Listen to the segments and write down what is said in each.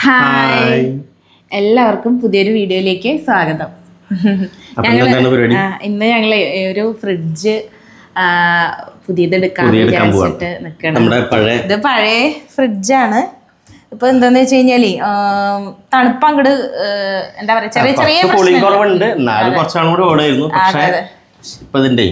Hi എല്ലാവർക്കും പുതിയൊരു വീഡിയോയിലേക്ക് സ്വാഗതം അപ്പൊ ഇന്ന് എന്താണ് പരിപാടി? ആ, ഇന്ന് ഞങ്ങള് ഒരു ഫ്രിഡ്ജ് പുതിയത് എടുക്കാൻ പുതിയതെടുക്കാൻ പോവാണ്. വിചാരിച്ചിട്ട് നിക്കണം നമ്മുടെ പഴയ ഇത് പഴയ ഫ്രിഡ്ജാണ് ഇപ്പൊ എന്താന്ന് വെച്ച് കഴിഞ്ഞാല് തണുപ്പ് അങ്ങോട്ട് എന്താ പറയാ ചെറിയ ചെറിയ കുറച്ച് കൂളിംഗ് കുറവുണ്ട് എന്നാലും കുറച്ചാളും കൂടി ഓടായിരുന്നു പക്ഷേ ഇപ്പൊ ഇതിന്റെ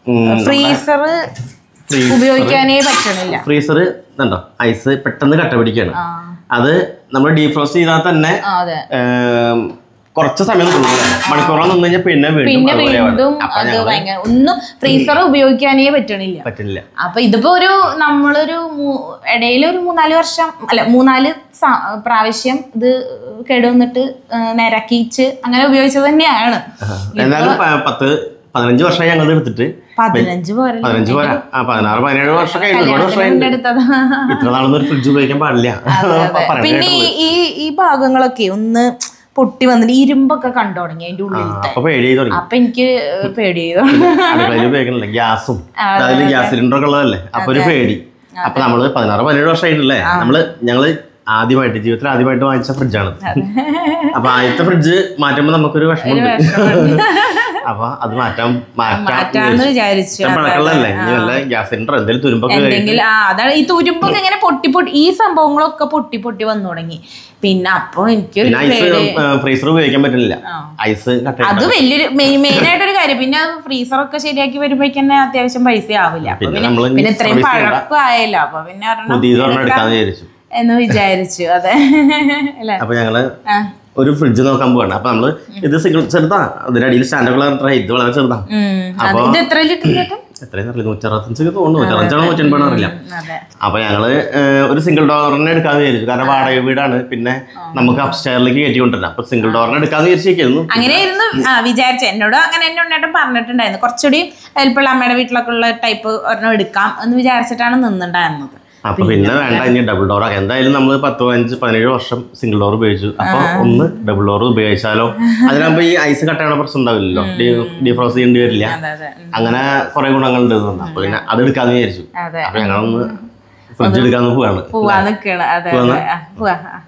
ഫ്രീസർ ഫ്രീ- ഉപയോഗിക്കാനേ പറ്റണില്ല ഫ്രീസർ ഇതുണ്ടോ ഐസ് പെട്ടെന്ന് കട്ട പിടിക്കാണ് ആ അത് നമ്മൾ ഡീഫ്രോസ്റ്റ് ചെയ്താൽ തന്നെ ആ, അതെ ഏം, കുറച്ച് സമയം നിൽക്കുന്നു മണിക്കൂറോളം നിന്ന് കഴിഞ്ഞാൽ പിന്നെ വീണ്ടും പിന്നെ അതുപോലെ ആവും. വീണ്ടും അപ്പൊ അത് ഞങ്ങള് ഭയങ്കര ഒന്നും ഫ്രീസർ ഉപയോഗിക്കാനേ പറ്റണില്ല പറ്റില്ല അപ്പൊ ഇതിപ്പോ ഒരു നമ്മളൊരു മൂ- ഇടയിൽ ഒരു മൂന്നാല് വർഷം അല്ല മൂന്നാല് സ- പ്രാവശ്യം ഇത് കേടുവന്നിട്ട് നിരക്കിച്ച് അങ്ങനെ ഉപയോഗിച്ചത് തന്നെയാണ് എന്നാലും പ- പത്ത് പതിനഞ്ച് വർഷമായി ഞങ്ങൾ എടുത്തിട്ട് പതിനഞ്ച് പോരെ പതിനഞ്ച് പോരാ ആ പതിനാറ് പതിനേഴ് വർഷം കഴിഞ്ഞു ഒരുപാട് കല്യാണത്തിന് വർഷമായി മുന്നേ എടുത്തതാ ഇത്ര നാളൊന്നും ഒരു ഫ്രിഡ്ജ് ഉപയോഗിക്കാൻ പാടില്ല പറയണ പിന്നെ ഈ- ഈ ഈ ഭാഗങ്ങളൊക്കെ ഒന്ന് പൊട്ടി വന്നിട്ട് ഇരുമ്പൊക്കെ കണ്ടു തുടങ്ങി അതിന്റെ ഉള്ളിൽ അപ്പൊ പേടി ചെയ്ത് തുടങ്ങി അപ്പൊ എനിക്ക് പേടി ചെയ്തു അടുക്കളയിൽ ഉപയോഗിക്കണില്ല ഗ്യാസും അതായത് ഗ്യാസ് സിലിണ്ടർ ഒക്കെ ഉള്ളതല്ലേ അപ്പൊ ഒരു പേടി അപ്പൊ നമ്മള് പതിനാറ് പതിനേഴ് വർഷമായിട്ടില്ലേ നമ്മള് ഞങ്ങള് ആദ്യമായിട്ട് ജീവിതത്തിൽ ആദ്യമായിട്ട് വാങ്ങിച്ച ഫ്രിഡ്ജാണ് അപ്പൊ ആദ്യത്തെ ഫ്രിഡ്ജ് മാറ്റുമ്പോ നമുക്കൊരു വിഷമമുണ്ട് അപ്പൊ അത് മാറ്റാൻ മാറ്റാം മാറ്റാന്ന് വിചാരിച്ചു പഴക്കമുള്ളതല്ലേ ഇനി വല്ല ഗ്യാസ് സിലിണ്ടർ എന്തെങ്കിലും തുരുമ്പൊക്കെ കയറി എന്തെങ്കിലും ആ അതാണ് ഈ തുരുമ്പൊക്കെ ഇങ്ങനെ പൊട്ടി പൊട്ടി ഈ സംഭവങ്ങളൊക്കെ പൊട്ടി പൊട്ടി വന്നു തുടങ്ങി പിന്നെ അപ്പൊ എനിക്കൊരു പിന്നെ ഐസ് ഫ്രീസർ ഉപയോഗിക്കാൻ പറ്റില്ല ഐസ് കട്ട അത് വലിയൊരു മെയിൻ ആയിട്ടൊരു കാര്യം പിന്നെ ഫ്രീസർ ഒക്കെ ശരിയാക്കി വരുമ്പോഴേക്കും തന്നെ അത്യാവശ്യം പൈസ ആവില്ല അപ്പൊ പിന്നെ പിന്നെ നമ്മള് പിന്നെ ഇത്രയും service ചെയ്യണ്ട. പഴക്കമായല്ലോ അപ്പൊ പിന്നെ ഒരെണ്ണം പുതിയത് ഒരെണ്ണം എടുക്കാന്ന് വിചാരിച്ചു എന്ന് വിചാരിച്ചു അതെ അല്ലെ അപ്പൊ ഞങ്ങള് ആ. ഒരു ഫ്രിഡ്ജ് നോക്കാൻ പോവാണ് അപ്പൊ നമ്മള് ഇത് സിംഗിൾ ചെറുതാ അതിന്റെ അടിയിൽ സ്റ്റാൻഡുള്ള ഇത് വളരെ ചെറുതാ ഉം. അത് ഇത് എത്ര ലിറ്റർ ചേട്ടൻ എത്രയും അറിയില്ല നൂറ്ററുപത്തഞ്ചൊക്കെ തോന്നുന്നു നൂറ്ററുപത്തഞ്ചാണോ നൂറ്റൻപതാണോ അറിയില്ല അതെ അപ്പൊ ഞങ്ങള് ഏഹ്, ഒരു സിംഗിൾ ഡോറിനെ എടുക്കാന്ന് വിചാരിച്ചു കാരണം വാടക വീടാണ് പിന്നെ നമുക്ക് അപ്സ്റ്റെയറിലേക്ക് കയറ്റി കൊണ്ടുവരാം അപ്പൊ സിംഗിൾ ഡോറിനെ എടുക്കാന്ന് വിചാരിച്ചിരിക്കുന്നു അങ്ങനെയായിരുന്നു ആ വിചാരിച്ച എന്നോട് അങ്ങനെ എന്നെ ഉണ്ണേട്ടൻ പറഞ്ഞിട്ടുണ്ടായിരുന്നു കുറച്ചുകൂടി വലിപ്പമുള്ള അമ്മയുടെ വീട്ടിലൊക്കെ ഉള്ള ടൈപ്പ് ഒരെണ്ണം എടുക്കാം എന്ന് വിചാരിച്ചിട്ടാണ് നിന്നിട്ടുണ്ടായിരുന്നത് അപ്പൊ പിന്നെ വേണ്ട ഇനി ഡബിൾ ഡോർ എന്തായാലും നമ്മൾ പത്ത് പതിനഞ്ച് പതിനേഴ് വർഷം സിംഗിൾ ഡോർ ഉപയോഗിച്ചു അപ്പൊ ഒന്ന് ഡബിൾ ഡോർ ഉപയോഗിച്ചാലോ അതിനാകുമ്പോ ഈ ഐസ് കട്ടയുടെ പ്രശ്നം ഉണ്ടാവില്ലല്ലോ ഡീഫ്രോസ് ചെയ്യേണ്ടി വരില്ല അതെ അതെ ഉം. അങ്ങനെ കുറെ ഗുണങ്ങളുണ്ട് എന്ന് പറഞ്ഞു. അപ്പൊ പിന്നെ അത് എടുക്കാന്ന് വിചാരിച്ചു അതെ അപ്പൊ ഞങ്ങളൊന്ന് ഫ്രിഡ്ജ് എടുക്കാന്ന് പോവാണ് പോവാ നിക്കണ് അതെ അതെ ആ, പോവാ ആ.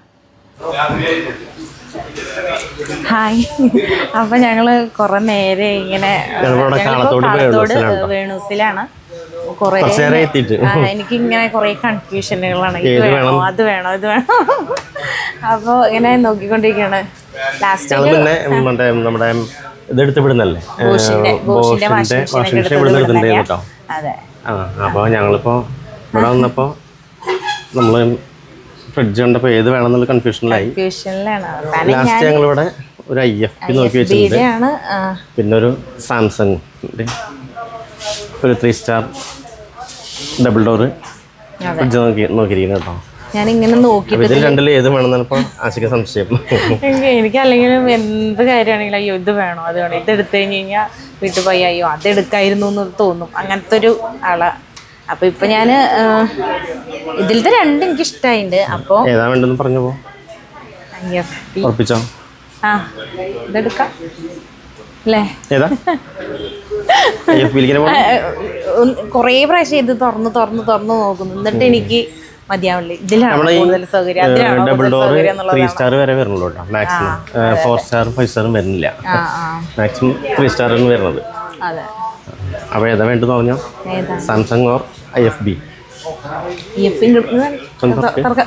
ഹായ് അപ്പൊ ഞങ്ങള് കൊറേ നേരെ ഇങ്ങനെ ഞങ്ങളിവിടെ ഞങ്ങളിപ്പോ കാളത്തോട് കാളത്തോട് വേണൂസിലാണ് വേണൂസിലാണ് കൊറേ കുറച്ച് നേരം എത്തിയിട്ട് ആ, എനിക്ക് ഇങ്ങനെ കൊറേ കൺഫ്യൂഷനുകളാണ് ഇത് ഏത് വേണോ അത് വേണോ ഇത് വേണോ അപ്പൊ ഇങ്ങനെ നോക്കിക്കൊണ്ടിരിക്കാണ് ലാസ്റ്റ് ഞങ്ങൾ പിന്നെ മറ്റേ നമ്മുടെ ഇത് എടുത്ത് വിടുന്നല്ലേ ബോഷിന്റെ ബോഷിന്റെ ബോഷിന്റെ വാഷിംഗ് വാഷിംഗ് മെഷീൻ മെഷീൻ ഇവിടുന്ന് എടുത്തിട്ടുണ്ടായിരുന്നു കേട്ടോ അതെ ആ അപ്പോൾ ഞങ്ങളിപ്പോൾ ഇവിടെ വന്നപ്പോൾ നമ്മൾ ഫ്രിഡ്ജ് കണ്ടപ്പോൾ ഏത് വേണമെന്നുള്ള കൺഫ്യൂഷനിലായി കൺഫ്യൂഷനിലാണ് കാരണം ലാസ്റ്റ് ഞങ്ങളിവിടെ ഒരു ഐ എഫ് പി നോക്കി വെച്ചിട്ടുണ്ട് ഇവിടെയാണ് ആ, പിന്നെ ഒരു സാംസങ് ഒരു ത്രീ സ്റ്റാർ ഡബിൾ ഡോറ് അതെ ഫ്രിഡ്ജ് നോക്കി നോക്കിയിരിക്കുന്നത് കേട്ടോ ഞാനിങ്ങനെ നോക്കി അപ്പോൾ ഇതിൽ രണ്ടിൽ ഏത് വേണമെന്നാണ് ഇപ്പോൾ ആശയ്ക്ക് സംശയം എനിക്ക് എനിക്ക് അല്ലെങ്കിലും എന്ത് കാര്യമാണെങ്കിലും അയ്യോ ഇത് വേണോ അത് വേണോ ഇത് എടുത്തു കഴിഞ്ഞ് കഴിഞ്ഞാൽ വീട്ടിൽ പോയി അയ്യോ അത് എടുക്കായിരുന്നു എന്ന് തോന്നും അങ്ങനത്തെ ഒരു ആളാ അപ്പൊ ഇപ്പൊ ഞാന് ആ, ഇതിലത്തെ രണ്ട് എനിക്ക് ഇഷ്ടമായിണ്ട് അപ്പോ ഏതാ വേണ്ടെന്ന് പറഞ്ഞു പോ അയ്യോ, ഈ- ഉറപ്പിച്ചോ ആ ഇതെടുക്കാം അല്ലേ ഏതാ ഐ എഫ് ബിയിലേക്ക് പോകണം കൊറേ പ്രാവശ്യം ഇത് തുറന്ന് തുറന്ന് തുറന്ന് നോക്കുന്നു എന്നിട്ട് എനിക്ക് മതിയാവില്ല ഇതിലാണ് നമ്മുടെ ഈ കൂടുതൽ സൗകര്യം അതിലാണോ ഡബിൾ കൂടുതൽ ഡോർ സൗകര്യം ത്രീ എന്നുള്ളതാണ് സ്റ്റാർ വരെ വരുന്നുള്ളൂ കേട്ടോ മാക്സിമം ഫോർ സ്റ്റാറും ഫൈവ് സ്റ്റാറും വരുന്നില്ല ആ ആ മാക്സിമം ത്രീ സ്റ്റാറാണ് വരുന്നത് അതെ അപ്പോൾ ഏതാ വേണ്ടതെന്ന് പറഞ്ഞോ ഏതാ Samsung or I F B ഈ ഫിംഗർ തുറക്കാം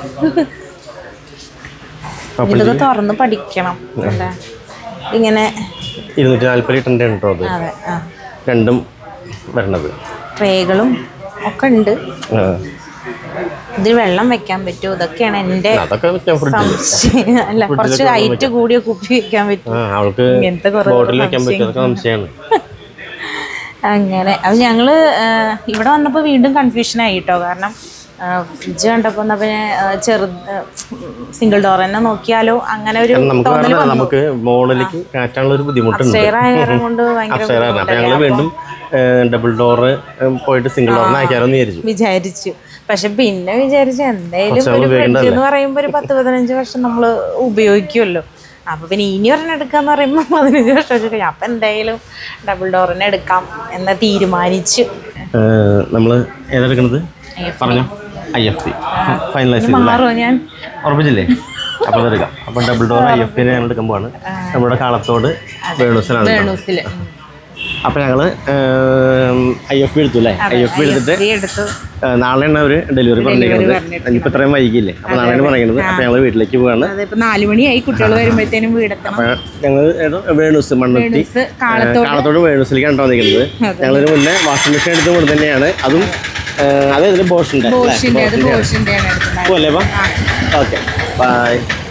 ഇതൊക്കെ തുറന്ന് പഠിക്കണം അല്ലേ ഇങ്ങനെ ഇരുന്നൂറ്റി നാൽപ്പത് ലിറ്ററിൻ്റെ ഉണ്ടോ അത് അതെ ആ രണ്ടും വരണത് ട്രേകളും ഒക്കെ ഉണ്ട് ആ. ഇതിൽ വെള്ളം വെക്കാൻ പറ്റുമോ ഇതൊക്കെയാണ് എൻ്റെ അതൊക്കെ വെക്കാം ഫ്രിഡ്ജിൽ സംശയം അല്ല കുറച്ച് ഹൈറ്റ് കൂടിയ കുപ്പി വെക്കാൻ പറ്റും ആ അവൾക്ക് ഇങ്ങനത്തെ കുറേ ബോട്ടിൽ വെക്കാൻ പറ്റും അതൊക്കെ സംശയമാണ് അങ്ങനെ അത് ഞങ്ങള് ആ, ഇവിടെ വന്നപ്പോൾ വീണ്ടും കൺഫ്യൂഷൻ ആയി കേട്ടോ കാരണം ഫ്രിഡ്ജ് കണ്ടപ്പോൾ എന്നാ പിന്നെ ആ, ചെറു സിംഗിൾ ഡോർ തന്നെ നോക്കിയാലോ അങ്ങനെ ഒരു നമുക്ക് തോന്നൽ പറഞ്ഞാൽ വന്നു നമുക്ക് മോളിലേക്ക് കയറ്റാനുള്ള ഒരു ബുദ്ധിമുട്ടുണ്ട് സ്റ്റെയർ ആയ കാരണം കൊണ്ട് ഭയങ്കര അപ്സ്റ്റെയറാണ് അപ്പോൾ ഞങ്ങൾ വീണ്ടും ഡബിൾ ഡോറ് പോയിട്ട് സിംഗിൾ ഡോറിന് അയക്കാറെന്ന് വിചാരിച്ചു വിചാരിച്ചു പക്ഷെ പിന്നെ വിചാരിച്ചു എന്തായാലും കുറച്ച് നാൾ ഒരു ഫ്രിഡ്ജ് ഉപയോഗിക്കണ്ടതല്ലേ? എന്ന് പറയുമ്പോൾ ഒരു പത്ത് പതിനഞ്ച് വർഷം നമ്മൾ ഉപയോഗിക്കുമല്ലോ അപ്പൊ പിന്നെ ഇനി ഒരെണ്ണം എടുക്കാന്ന് പറയുമ്പോൾ പതിനഞ്ച് വർഷമൊക്കെ കഴിഞ്ഞു അപ്പൊ എന്തായാലും ഡബിൾ ഡോറിനെ എടുക്കാം എന്ന് തീരുമാനിച്ചു നമ്മൾ ഏതെടുക്കണത് പറഞ്ഞോ ഐ എഫ് സി ഫൈനലൈസ് ചെയ്തില്ല മാറുമോ ഞാൻ ഉറപ്പിച്ചില്ലേ അപ്പൊ അതെടുക്കാം അപ്പൊ ഡബിൾ ഡോർ ഐ എഫ് ഞങ്ങൾ എടുക്കാൻ പോവാണ് നമ്മുടെ കാളത്തോട് വേണൂസിലാണ് കേട്ടോ. വേണൂസില് അപ്പൊ ഞങ്ങള് ഐ എഫ് ബി എടുത്തു അല്ലേ ഐ എഫ് ബി എടുത്തിട്ട് ഈ എടുത്തു ഏഹ്, നാളെയാണ് അവര് ഡെലിവറി പറഞ്ഞിരിക്കുന്നത് ഇനിയിപ്പോ ഇത്രയും വൈകില്ലേ അപ്പൊ നാളെയാണ് പറയുന്നത് അപ്പൊ ഞങ്ങള് വീട്ടിലേക്ക് പോവാണ് അതിപ്പോ നാലു മണിയായി കുട്ടികൾ വരുമ്പോഴത്തേനും വീടെത്തണം അപ്പൊ ഞങ്ങള് ഏതോ വേണൂസ് മണ്ണുത്തി വേണൂസ് കാളത്തോട് കാളത്തോട് വേണൂസിലേക്കാണ് വന്നിരിക്കുന്നത് ഞങ്ങളൊരു മുന്നേ വാഷിംഗ് മെഷീൻ എടുത്ത് ഇവിടെ തന്നെയാണ് അതും ഏഹ്, അത് ഇതിന് ബോഷിന്റെ ബോഷിന്റെ അത് ബോഷിന്റെ ആണ് എടുക്കുന്നത് പോലെ ഓക്കെ ബൈ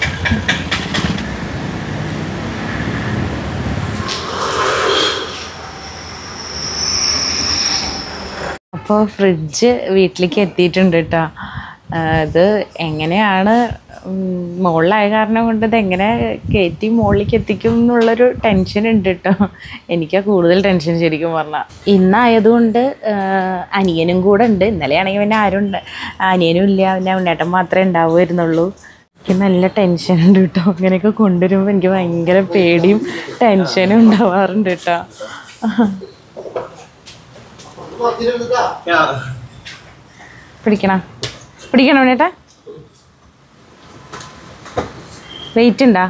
അപ്പോൾ ഫ്രിഡ്ജ് വീട്ടിലേക്ക് എത്തിയിട്ടുണ്ട് കേട്ടോ ഇത് എങ്ങനെയാണ് ഉം, മുകളിലായ കാരണം കൊണ്ട് ഇത് എങ്ങനെ കയറ്റി മുകളിലേക്ക് എത്തിക്കും എന്നുള്ളൊരു ടെൻഷൻ ഉണ്ട് കേട്ടോ എനിക്കാ കൂടുതൽ ടെൻഷൻ ശരിക്കും പറഞ്ഞാൽ ഇന്നായതുകൊണ്ട് ആ, അനിയനും കൂടെ ഉണ്ട് ഇന്നലെയാണെങ്കിൽ പിന്നെ ആരും ഉണ്ട് അനിയനും ഇല്ല പിന്നെ ഉണ്ണേട്ടൻ മാത്രമേ ഉണ്ടാവുമായിരുന്നുള്ളൂ എനിക്ക് നല്ല ടെൻഷൻ ഉണ്ട് കേട്ടോ അങ്ങനെയൊക്കെ കൊണ്ടുവരുമ്പോൾ എനിക്ക് ഭയങ്കര പേടിയും ടെൻഷനും ഉണ്ടാവാറുണ്ട് കേട്ടോ പിടിക്കണ പിടിക്കണോ ഉണ്ണേട്ടാ വെയിറ്റ് ഉണ്ടാ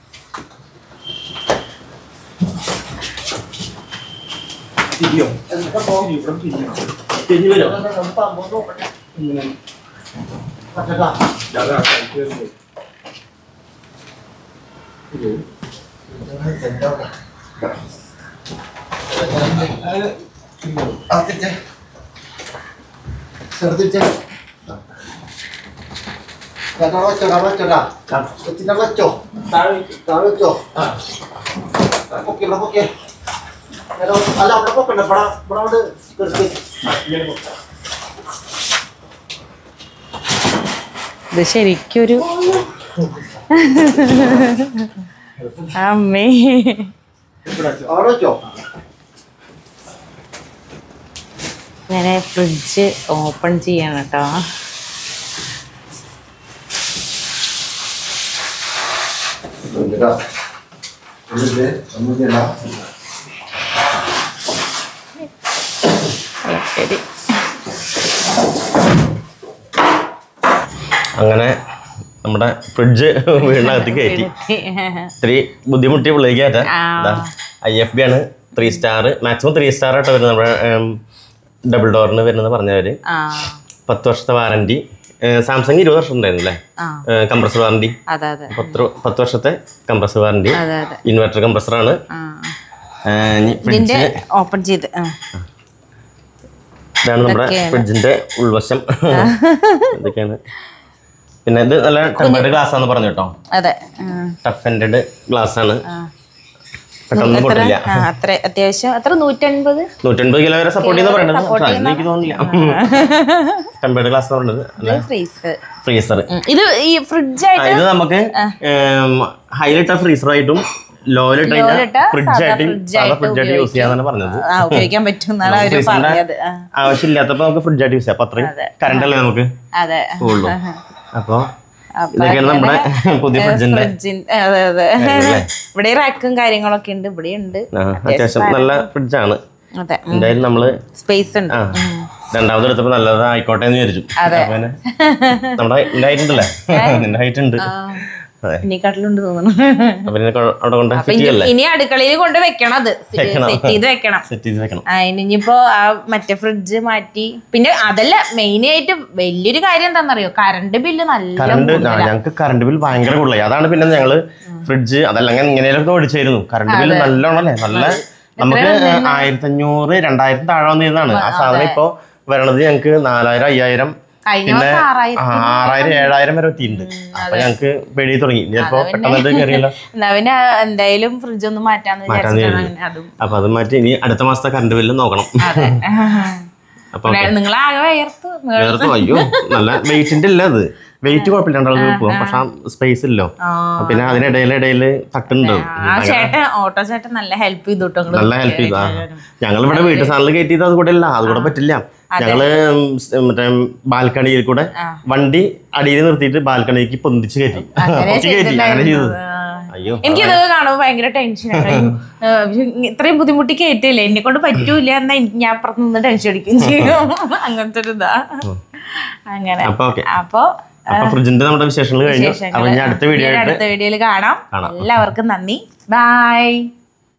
ശ്രദ്ധിച്ചോ വെച്ചോ വെച്ചോടാ വെച്ചിട്ട് വെച്ചോ താഴെ വെച്ചോ പൊക്കി ഇവിടെ പൊക്കി ഹലോ അല്ല അവിടെ പൊക്കണ്ട ഇവിടെ ഇവിടെ കൊണ്ട് കിടക്ക് ഇത് ശരിക്കൊരു അമ്മേ അവിടെ വെച്ചോ ഞാൻ ഫ്രിഡ്ജ് ഓപ്പൺ ചെയ്യണം കേട്ടോ ശരി അങ്ങനെ നമ്മുടെ ഫ്രിഡ്ജ് വീടിനകത്ത് കയറ്റി ഇത്തിരി ബുദ്ധിമുട്ടി പിള്ളേക്ക് കയറ്റാൻ ആ. ഐ എഫ് ബി ആണ് three star maximum three star ആയിട്ട് വരുന്നത് നമ്മുടെ ഡബിൾ ഡോറിന് വരുന്നത് പറഞ്ഞവര് ആ പത്ത് വർഷത്തെ വാറണ്ടി സാംസങ് ഇരുപത് വർഷം ഉണ്ടായിരുന്നു അല്ലേ ആ കംപ്രസർ വാറണ്ടി അതെ അതെ പത്ത് പത്ത് വർഷത്തെ കംപ്രസർ വാറണ്ടി അതെ അതെ ഇൻവെർട്ടർ കംപ്രസറാണ് ആ ഫ്രിഡ്ജ് ഇതിന്റെ ഓപ്പൺ ചെയ്ത് ആ ഇതാണ് നമ്മുടെ ഇതൊക്കെയാണ്. ഫ്രിഡ്ജിന്റെ ഉൾവശം ഇതൊക്കെയാണ് പിന്നെ ഇത് നല്ല ടെമ്പേർഡ് ഗ്ലാസ് ആണെന്ന് പറഞ്ഞു കേട്ടോ അതെ ആ. ടഫ് എൻഡഡ് ഗ്ലാസ് ആണ് ആ. പെട്ടെന്ന് എത്ര പൊട്ടില്ല ആ അത്ര അത്യാവശ്യം എത്ര നൂറ്റൻപത് നൂറ്റൻപത് കിലോ വരെ സപ്പോർട്ട് ചെയ്യുന്ന പറയുന്നത് പക്ഷേ അതൊന്നും എനിക്ക് തോന്നുന്നില്ല ടെമ്പേർഡ് ഗ്ലാസ് എന്ന് പറയുന്നത് ഫ്രീസ് ഫ്രീസർ ഇത് ഈ ഫ്രിഡ്ജായിട്ട് ഇത് നമുക്ക് ഹൈലിട്ട ഫ്രീസറായിട്ടും ലോയിലിട്ട ലോയിലിട്ട ഫ്രിഡ്ജ് സാധാ ആയിട്ട് fridge സാധാ ആയിട്ട് ഫ്രിഡ്ജ് ആയിട്ട് യൂസ് ചെയ്യാന്നാണ് പറഞ്ഞത് ആ ഉപയോഗിക്കാൻ പറ്റും എന്നാണ് അവര് ഫ്രീസറിന്റെ പറഞ്ഞത് ആ, ആവശ്യമില്ലാത്തപ്പോ നമുക്ക് ഫ്രിഡ്ജ് ആയിട്ട് യൂസ് ചെയ്യാം അപ്പൊ അത്രയും കറണ്ട് അല്ലേ നമുക്ക് അതെ ഉള്ളൂ അപ്പൊ അപ്പൊ ഇതൊക്കെയാണ് നമ്മുടെ പുതിയ ഫ്രിഡ്ജിന്റെ ഫ്രിഡ്ജിന്റെ അതെ അതെ ഇവിടെ റാക്കും കാര്യങ്ങളൊക്കെ ഉണ്ട് ഇവിടെ ഉണ്ട് ആ, അത്യാവശ്യം നല്ല ഫ്രിഡ്ജാണ് അതെ എന്തായാലും നമ്മള് സ്പേസ് ഉണ്ട് ആ രണ്ടാമത് എടുത്തപ്പോ നല്ലത് ആയിക്കോട്ടെ എന്ന് വിചാരിച്ചു അപ്പൊ പിന്നെ നമ്മുടെ എന്റെ ഹൈറ്റ് ഉണ്ടല്ലേ നിന്റെ ഹൈറ്റ് ഉണ്ട് അതെ ഇനിക്കാട്ടിലുണ്ട് തോന്നുന്നു അപ്പൊ നിനക്ക് അവിടെ കൊണ്ട് അപ്പൊ ഫിറ്റ് ഇനി ചെയ്യല്ലേ ഇനി അടുക്കളയിൽ കൊണ്ട് വെക്കണം അത് സെറ്റ് ചെയ്ത് വെക്കണം സെറ്റ് ചെയ്ത് വെക്കണം ആ ഇനിയിപ്പോ ആ മറ്റേ ഫ്രിഡ്ജ് മാറ്റി പിന്നെ അതല്ല മെയിൻ ആയിട്ട് വലിയൊരു കാര്യം എന്താണെന്നറിയോ കറണ്ട് ബില്ല് നല്ല കറണ്ട് ഞങ്ങൾക്ക് കറണ്ട് ബിൽ ഭയങ്കര കൂടുതലായി അതാണ് പിന്നെ ഞങ്ങള് ഫ്രിഡ്ജ് അതല്ലെങ്കിൽ ഇങ്ങനെയൊക്കെ ഓടിച്ചായിരുന്നു കറണ്ട് ബില്ല് നല്ലോണം അല്ലേ നല്ല നമുക്ക് ആയിരത്തി അഞ്ഞൂറ് രണ്ടായിരത്തി താഴെ വന്നിരുന്നതാണ് ആ സാധനം ഇപ്പൊ വരണത് ഞങ്ങൾക്ക് നാലായിരം അയ്യായിരം കഴിഞ്ഞ പിന്നെ വർഷം ആറായിരം ആ, ആറായിരം ഏഴായിരം വരെ എത്തിയിട്ടുണ്ട് അപ്പൊ ഞങ്ങൾക്ക് പേടി തുടങ്ങി ചിലപ്പോ പെട്ടെന്ന് കയറിയല്ലോ എന്നാ പിന്നെ എന്തായാലും ഫ്രിഡ്ജ് ഒന്ന് മാറ്റാന്ന് വിചാരിച്ചിട്ടാണ് അങ്ങനെ അതും അപ്പൊ അത് മാറ്റി ഇനി അടുത്ത മാസത്തെ കറണ്ട് ബില്ല് നോക്കണം അതെ അപ്പൊ നിങ്ങൾ ആകെ വയർത്ത് വേർത്ത് അയ്യോ നല്ല വെയിറ്റിന്റെ ഇല്ല അത് വെയിറ്റ് കുഴപ്പമില്ല രണ്ടാൾക്ക് പോകും പക്ഷെ സ്പേസ് ഇല്ലോ ആ. പിന്നെ അതിനിടയിൽ ഇടയിൽ തട്ടുണ്ട് ആ ചേട്ടൻ ഓട്ടോ ചേട്ടൻ നല്ല ഹെൽപ്പ് ചെയ്തു കേട്ടോ നിങ്ങള് നല്ല ഹെൽപ്പ് ചെയ്താ ഞങ്ങൾ ഇവിടെ വീട്ടു സാധനങ്ങൾ കയറ്റിയത് അത് കൂടെ അല്ല അത് കൂടെ പറ്റില്ല ഞങ്ങള് സ് മറ്റേ ബാൽക്കണിയിൽ കൂടെ വണ്ടി അടിയിൽ നിർത്തിയിട്ട് ബാൽക്കണിക്ക് പൊന്തിച്ച് കയറ്റി പൊക്കി കയറ്റി അങ്ങനെ ചെയ്തു അയ്യോ എനിക്ക് ഇതൊക്കെ കാണുമ്പോൾ ഭയങ്കര ടെൻഷൻ ഇത്രയും ബുദ്ധിമുട്ടി കയറ്റില്ലേ എന്നെ കൊണ്ട് പറ്റൂല എന്നാ എനിക്ക് ഞാൻ അപ്പുറത്ത് നിന്ന് ടെൻഷൻ അടിക്കുകയും ചെയ്യും അങ്ങനത്തെ ഒരു ഇതാ അങ്ങനെ അപ്പൊ ഓക്കെ അപ്പൊ അപ്പൊ ഫ്രിഡ്ജിന്റെ നമ്മുടെ വിശേഷങ്ങൾ കഴിഞ്ഞു അപ്പൊ ഇനി അടുത്ത വീഡിയോ ഇനി ആയിട്ട് അടുത്ത വീഡിയോയിൽ കാണാം കാണാം. എല്ലാവർക്കും നന്ദി ബൈ